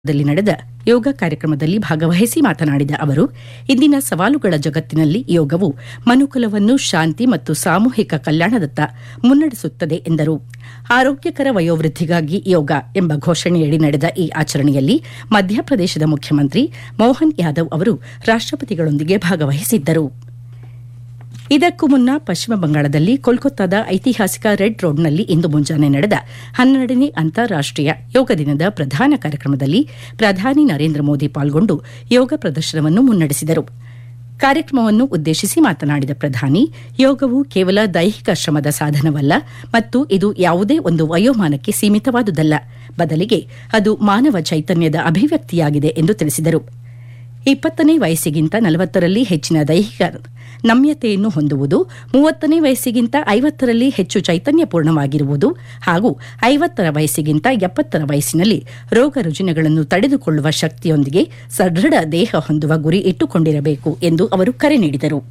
ದಲ್ಲಿ ನಡೆದ ಯೋಗ ಕಾರ್ಯಕ್ರಮದಲ್ಲಿ ಭಾಗವಹಿಸಿ ಮಾತನಾಡಿದ ಅವರು ಇಂದಿನ ಸವಾಲುಗಳ ಜಗತ್ತಿನಲ್ಲಿ ಯೋಗವು ಮನುಕುಲವನ್ನು ಶಾಂತಿ ಮತ್ತು ಸಾಮೂಹಿಕ ಕಲ್ಯಾಣದತ್ತ ಮುನ್ನಡೆಸುತ್ತದೆ ಎಂದರು ಆರೋಗ್ಯಕರ ವಯೋವೃದ್ಧಿಗಾಗಿ ಯೋಗ ಎಂಬ ಘೋಷಣೆಯಡಿ ನಡೆದ ಈ ಆಚರಣೆಯಲ್ಲಿ ಮಧ್ಯಪ್ರದೇಶದ ಮುಖ್ಯಮಂತ್ರಿ ಮೋಹನ್ ಯಾದವ್ ಅವರು ರಾಷ್ಟಪತಿಗಳೊಂದಿಗೆ ಭಾಗವಹಿಸಿದ್ದರು ಇದಕ್ಕೂ ಮುನ್ನ ಪಶ್ಚಿಮ ಬಂಗಾಳದಲ್ಲಿ ಕೋಲ್ಕತ್ತಾದ ಐತಿಹಾಸಿಕ ರೆಡ್ ರೋಡ್ನಲ್ಲಿ ಇಂದು ಮುಂಜಾನೆ ನಡೆದ ಹನ್ನೆರಡನೇ ಅಂತಾರಾಷ್ಟೀಯ ಯೋಗ ದಿನದ ಪ್ರಧಾನ ಕಾರ್ಯಕ್ರಮದಲ್ಲಿ ಪ್ರಧಾನಿ ನರೇಂದ್ರ ಮೋದಿ ಪಾಲ್ಗೊಂಡು ಯೋಗ ಪ್ರದರ್ಶನವನ್ನು ಮುನ್ನಡೆಸಿದರು ಕಾರ್ಯಕ್ರಮವನ್ನು ಉದ್ದೇಶಿಸಿ ಮಾತನಾಡಿದ ಪ್ರಧಾನಿ ಯೋಗವು ಕೇವಲ ದೈಹಿಕ ಶ್ರಮದ ಸಾಧನವಲ್ಲ ಮತ್ತು ಇದು ಯಾವುದೇ ಒಂದು ವಯೋಮಾನಕ್ಕೆ ಸೀಮಿತವಾದುದಲ್ಲ ಬದಲಿಗೆ ಅದು ಮಾನವ ಚೈತನ್ಯದ ಅಭಿವ್ಯಕ್ತಿಯಾಗಿದೆ ಎಂದು ತಿಳಿಸಿದರು ಇಪ್ಪತ್ತನೇ ವಯಸ್ಸಿಗಿಂತ ನಲವತ್ತರಲ್ಲಿ ಹೆಚ್ಚಿನ ದೈಹಿಕ ನಮ್ಯತೆಯನ್ನು ಹೊಂದುವುದು ಮೂವತ್ತನೇ ವಯಸ್ಸಿಗಿಂತ ಐವತ್ತರಲ್ಲಿ ಹೆಚ್ಚು ಚೈತನ್ಯಪೂರ್ಣವಾಗಿರುವುದು ಹಾಗೂ ಐವತ್ತರ ವಯಸ್ಸಿಗಿಂತ ಎಪ್ಪತ್ತರ ವಯಸ್ಸಿನಲ್ಲಿ ರೋಗ ರುಜಿನಗಳನ್ನು ತಡೆದುಕೊಳ್ಳುವ ಶಕ್ತಿಯೊಂದಿಗೆ ಸದೃಢ ದೇಹ ಹೊಂದುವ ಗುರಿ ಇಟ್ಟುಕೊಂಡಿರಬೇಕು ಎಂದು ಅವರು ಕರೆ ನೀಡಿದರು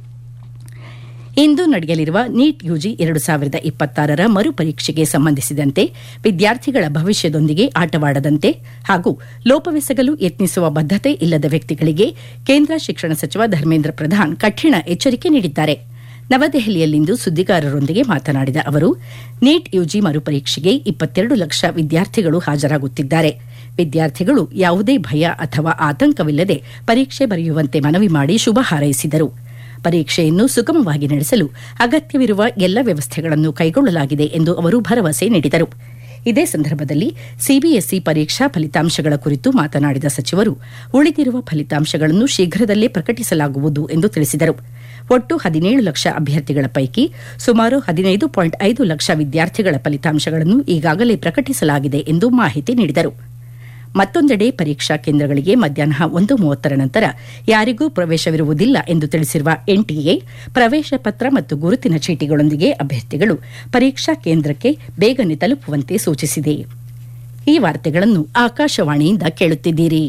ಇಂದು ನಡೆಯಲಿರುವ ನೀಟ್ ಯುಜಿ ಎರಡು ಸಾವಿರದ ಇಪ್ಪತ್ತಾರರ ಮರುಪರೀಕ್ಷೆಗೆ ಸಂಬಂಧಿಸಿದಂತೆ ವಿದ್ಯಾರ್ಥಿಗಳ ಭವಿಷ್ಯದೊಂದಿಗೆ ಆಟವಾಡದಂತೆ ಹಾಗೂ ಲೋಪವೆಸಗಲು ಯತ್ನಿಸುವ ಬದ್ದತೆ ಇಲ್ಲದ ವ್ಯಕ್ತಿಗಳಿಗೆ ಕೇಂದ್ರ ಶಿಕ್ಷಣ ಸಚಿವ ಧರ್ಮೇಂದ್ರ ಪ್ರಧಾನ್ ಕಠಿಣ ಎಚ್ಚರಿಕೆ ನೀಡಿದ್ದಾರೆ ನವದೆಹಲಿಯಲ್ಲಿಂದು ಸುದ್ದಿಗಾರರೊಂದಿಗೆ ಮಾತನಾಡಿದ ಅವರು ನೀಟ್ ಯುಜಿ ಮರುಪರೀಕ್ಷೆಗೆ ಇಪ್ಪತ್ತೆರಡು ಲಕ್ಷ ವಿದ್ಯಾರ್ಥಿಗಳು ಹಾಜರಾಗುತ್ತಿದ್ದಾರೆ ವಿದ್ಯಾರ್ಥಿಗಳು ಯಾವುದೇ ಭಯ ಅಥವಾ ಆತಂಕವಿಲ್ಲದೆ ಪರೀಕ್ಷೆ ಬರೆಯುವಂತೆ ಮನವಿ ಮಾಡಿ ಶುಭ ಹಾರೈಸಿದರು ಪರೀಕ್ಷೆಯನ್ನು ಸುಗಮವಾಗಿ ನಡೆಸಲು ಅಗತ್ಯವಿರುವ ಎಲ್ಲ ವ್ಯವಸ್ಥೆಗಳನ್ನು ಕೈಗೊಳ್ಳಲಾಗಿದೆ ಎಂದು ಅವರು ಭರವಸೆ ನೀಡಿದರು ಇದೇ ಸಂದರ್ಭದಲ್ಲಿ ಸಿಬಿಎಸ್ಇ ಪರೀಕ್ಷಾ ಫಲಿತಾಂಶಗಳ ಕುರಿತು ಮಾತನಾಡಿದ ಸಚಿವರು ಉಳಿದಿರುವ ಫಲಿತಾಂಶಗಳನ್ನು ಶೀಘ್ರದಲ್ಲೇ ಪ್ರಕಟಿಸಲಾಗುವುದು ಎಂದು ತಿಳಿಸಿದರು ಒಟ್ಟು ಹದಿನೇಳು ಲಕ್ಷ ಅಭ್ಯರ್ಥಿಗಳ ಪೈಕಿ ಸುಮಾರು ಹದಿನೈದು ಪಾಯಿಂಟ್ ಐದು ಲಕ್ಷ ವಿದ್ಯಾರ್ಥಿಗಳ ಫಲಿತಾಂಶಗಳನ್ನು ಈಗಾಗಲೇ ಪ್ರಕಟಿಸಲಾಗಿದೆ ಎಂದು ಮಾಹಿತಿ ನೀಡಿದರು ಮತ್ತೊಂದೆಡೆ ಪರೀಕ್ಷಾ ಕೇಂದ್ರಗಳಿಗೆ ಮಧ್ಯಾಹ್ನ ಒಂದು ಮೂವತ್ತರ ನಂತರ ಯಾರಿಗೂ ಪ್ರವೇಶವಿರುವುದಿಲ್ಲ ಎಂದು ತಿಳಿಸಿರುವ ಎನ್ಟಿಎ ಪ್ರವೇಶ ಪತ್ರ ಮತ್ತು ಗುರುತಿನ ಚೀಟಿಗಳೊಂದಿಗೆ ಅಭ್ಯರ್ಥಿಗಳು ಪರೀಕ್ಷಾ ಕೇಂದ್ರಕ್ಕೆ ಬೇಗನೆ ತಲುಪುವಂತೆ ಸೂಚಿಸಿದೆ ಈ ವಾರ್ತೆಗಳನ್ನು ಆಕಾಶವಾಣಿಯಿಂದ ಕೇಳುತ್ತಿದ್ದೀರಿ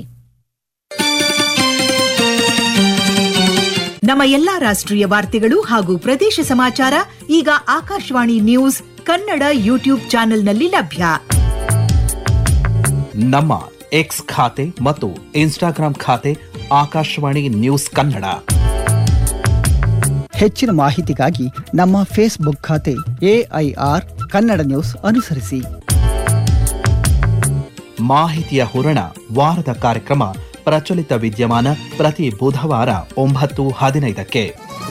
ನಮ್ಮ ಎಲ್ಲಾ ರಾಷ್ಟ್ರೀಯ ವಾರ್ತೆಗಳು ಹಾಗೂ ಪ್ರದೇಶ ಸಮಾಚಾರ ಈಗ ಆಕಾಶವಾಣಿ ನ್ಯೂಸ್ ಕನ್ನಡ ಯೂಟ್ಯೂಬ್ ಚಾನೆಲ್ನಲ್ಲಿ ಲಭ್ಯ ನಮ್ಮ ಎಕ್ಸ್ ಖಾತೆ ಮತ್ತು ಇನ್ಸ್ಟಾಗ್ರಾಂ ಖಾತೆ ಆಕಾಶವಾಣಿ ನ್ಯೂಸ್ ಕನ್ನಡ ಹೆಚ್ಚಿನ ಮಾಹಿತಿಗಾಗಿ ನಮ್ಮ ಫೇಸ್ಬುಕ್ ಖಾತೆ ಎಐಆರ್ ಕನ್ನಡ ನ್ಯೂಸ್ ಅನುಸರಿಸಿ ಮಾಹಿತಿಯ ಹೂರಣ ವಾರದ ಕಾರ್ಯಕ್ರಮ ಪ್ರಚಲಿತ ವಿದ್ಯಮಾನ ಪ್ರತಿ ಬುಧವಾರ ಒಂಬತ್ತು ಹದಿನೈದಕ್ಕೆ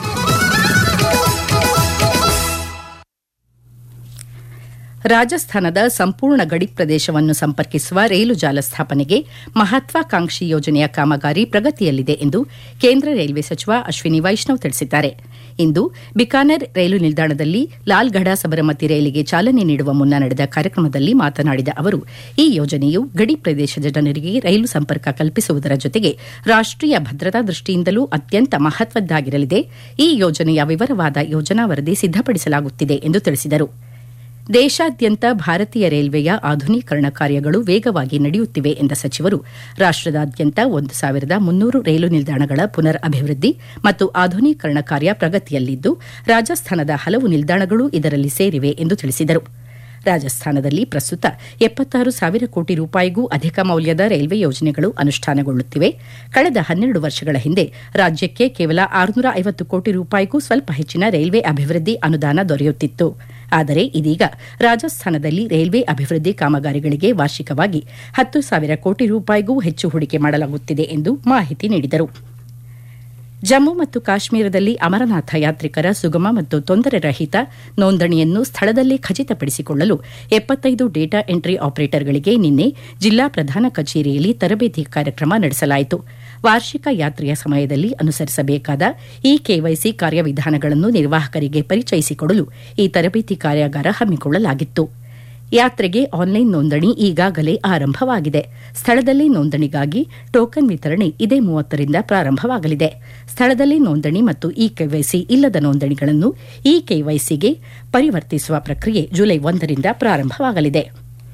ರಾಜಸ್ಥಾನದ ಸಂಪೂರ್ಣ ಗಡಿ ಪ್ರದೇಶವನ್ನು ಸಂಪರ್ಕಿಸುವ ರೈಲು ಜಾಲ ಸ್ಥಾಪನೆಗೆ ಮಹತ್ವಾಕಾಂಕ್ಷಿ ಯೋಜನೆಯ ಕಾಮಗಾರಿ ಪ್ರಗತಿಯಲ್ಲಿದೆ ಎಂದು ಕೇಂದ್ರ ರೈಲ್ವೆ ಸಚಿವ ಅಶ್ವಿನಿ ವೈಷ್ಣವ್ ತಿಳಿಸಿದ್ದಾರೆ ಇಂದು ಬಿಕಾನೆರ್ ರೈಲು ನಿಲ್ದಾಣದಲ್ಲಿ ಲಾಲ್ಗಢ ಸಬರಮತಿ ರೈಲಿಗೆ ಚಾಲನೆ ನೀಡುವ ಮುನ್ನ ನಡೆದ ಕಾರ್ಯಕ್ರಮದಲ್ಲಿ ಮಾತನಾಡಿದ ಅವರು ಈ ಯೋಜನೆಯು ಗಡಿ ಪ್ರದೇಶದ ಜನರಿಗೆ ರೈಲು ಸಂಪರ್ಕ ಕಲ್ಪಿಸುವುದರ ಜೊತೆಗೆ ರಾಷ್ಟೀಯ ಭದ್ರತಾ ದೃಷ್ಟಿಯಿಂದಲೂ ಅತ್ಯಂತ ಮಹತ್ವದ್ದಾಗಿರಲಿದೆ ಈ ಯೋಜನೆಯ ವಿವರವಾದ ಯೋಜನಾ ವರದಿ ಸಿದ್ದಪಡಿಸಲಾಗುತ್ತಿದೆ ಎಂದು ತಿಳಿಸಿದರು ದೇಶಾದ್ಯಂತ ಭಾರತೀಯ ರೈಲ್ವೆಯ ಆಧುನೀಕರಣ ಕಾರ್ಯಗಳು ವೇಗವಾಗಿ ನಡೆಯುತ್ತಿವೆ ಎಂದ ಸಚಿವರು ರಾಷ್ಟದಾದ್ಯಂತ ಒಂದು ಸಾವಿರದ ಮುನ್ನೂರು ರೈಲು ನಿಲ್ದಾಣಗಳ ಪುನರ್ ಅಭಿವೃದ್ಧಿ ಮತ್ತು ಆಧುನೀಕರಣ ಕಾರ್ಯ ಪ್ರಗತಿಯಲ್ಲಿದ್ದು ರಾಜಸ್ಥಾನದ ಹಲವು ನಿಲ್ದಾಣಗಳು ಇದರಲ್ಲಿ ಸೇರಿವೆ ಎಂದು ತಿಳಿಸಿದರು ರಾಜಸ್ಥಾನದಲ್ಲಿ ಪ್ರಸ್ತುತ ಎಪ್ಪತ್ತಾರು ಸಾವಿರ ಕೋಟಿ ರೂಪಾಯಿಗೂ ಅಧಿಕ ಮೌಲ್ಯದ ರೈಲ್ವೆ ಯೋಜನೆಗಳು ಅನುಷ್ಠಾನಗೊಳ್ಳುತ್ತಿವೆ ಕಳೆದ ಹನ್ನೆರಡು ವರ್ಷಗಳ ಹಿಂದೆ ರಾಜ್ಯಕ್ಕೆ ಕೇವಲ ಆರುನೂರ ಐವತ್ತು ಕೋಟಿ ರೂಪಾಯಿಗೂ ಸ್ವಲ್ಪ ಹೆಚ್ಚಿನ ರೈಲ್ವೆ ಅಭಿವೃದ್ಧಿ ಅನುದಾನ ದೊರೆಯುತ್ತಿತ್ತು ಆದರೆ ಇದೀಗ ರಾಜಸ್ಥಾನದಲ್ಲಿ ರೈಲ್ವೆ ಅಭಿವೃದ್ಧಿ ಕಾಮಗಾರಿಗಳಿಗೆ ವಾರ್ಷಿಕವಾಗಿ ಹತ್ತು ಸಾವಿರ ಕೋಟಿ ರೂಪಾಯಿಗೂ ಹೆಚ್ಚು ಹೂಡಿಕೆ ಮಾಡಲಾಗುತ್ತಿದೆ ಎಂದು ಮಾಹಿತಿ ನೀಡಿದರು ಜಮ್ಮು ಮತ್ತು ಕಾಶ್ಮೀರದಲ್ಲಿ ಅಮರನಾಥ ಯಾತ್ರಿಕರ ಸುಗಮ ಮತ್ತು ತೊಂದರೆ ರಹಿತ ನೋಂದಣಿಯನ್ನು ಸ್ಥಳದಲ್ಲೇ ಖಚಿತಪಡಿಸಿಕೊಳ್ಳಲು ಎಪ್ಪತ್ತೈದು ಡೇಟಾ ಎಂಟ್ರಿ ಆಪರೇಟರ್ಗಳಿಗೆ ನಿನ್ನೆ ಜಿಲ್ಲಾ ಪ್ರಧಾನ ಕಚೇರಿಯಲ್ಲಿ ತರಬೇತಿ ಕಾರ್ಯಕ್ರಮ ನಡೆಸಲಾಯಿತು ವಾರ್ಷಿಕ ಯಾತ್ರೆಯ ಸಮಯದಲ್ಲಿ ಅನುಸರಿಸಬೇಕಾದ ಈ ಕೆವೈಸಿ ಕಾರ್ಯವಿಧಾನಗಳನ್ನು ನಿರ್ವಾಹಕರಿಗೆ ಪರಿಚಯಿಸಿಕೊಡಲು ಈ ತರಬೇತಿ ಕಾರ್ಯಾಗಾರ ಹಮ್ಮಿಕೊಳ್ಳಲಾಗಿತ್ತು ಯಾತ್ರೆಗೆ ಆನ್ಲೈನ್ ನೋಂದಣಿ ಈಗಾಗಲೇ ಆರಂಭವಾಗಿದೆ ಸ್ಥಳದಲ್ಲೇ ನೋಂದಣಿಗಾಗಿ ಟೋಕನ್ ವಿತರಣೆ ಇದೇ ಮೂವತ್ತರಿಂದ ಪ್ರಾರಂಭವಾಗಲಿದೆ ಸ್ಥಳದಲ್ಲೇ ನೋಂದಣಿ ಮತ್ತು ಇ ಕೆವೈಸಿ ಇಲ್ಲದ ನೋಂದಣಿಗಳನ್ನು ಇ ಕೆವೈಸಿಗೆ ಪರಿವರ್ತಿಸುವ ಪ್ರಕ್ರಿಯೆ ಜುಲೈ ಒಂದರಿಂದ ಪ್ರಾರಂಭವಾಗಲಿದೆ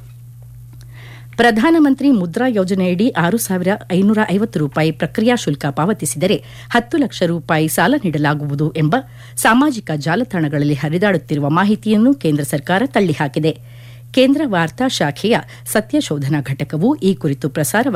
ಪ್ರಧಾನಮಂತ್ರಿ ಮುದ್ರಾ ಯೋಜನೆಯಡಿ ಆರು ಸಾವಿರ ಐನೂರ ಐವತ್ತು ರೂಪಾಯಿ ಪ್ರಕ್ರಿಯಾ ಶುಲ್ಕ ಪಾವತಿಸಿದರೆ ಹತ್ತು ಲಕ್ಷ ರೂಪಾಯಿ ಸಾಲ ನೀಡಲಾಗುವುದು ಎಂಬ ಸಾಮಾಜಿಕ ಜಾಲತಾಣಗಳಲ್ಲಿ ಹರಿದಾಡುತ್ತಿರುವ ಮಾಹಿತಿಯನ್ನು ಕೇಂದ್ರ ಸರ್ಕಾರ ತಳ್ಳಿಹಾಕಿದೆ ಕೇಂದ್ರ ವಾರ್ತಾ ಶಾಖೆಯ ಸತ್ಯಶೋಧನಾ ಘಟಕವು ಈ ಕುರಿತು ಪ್ರಸಾರವಾದ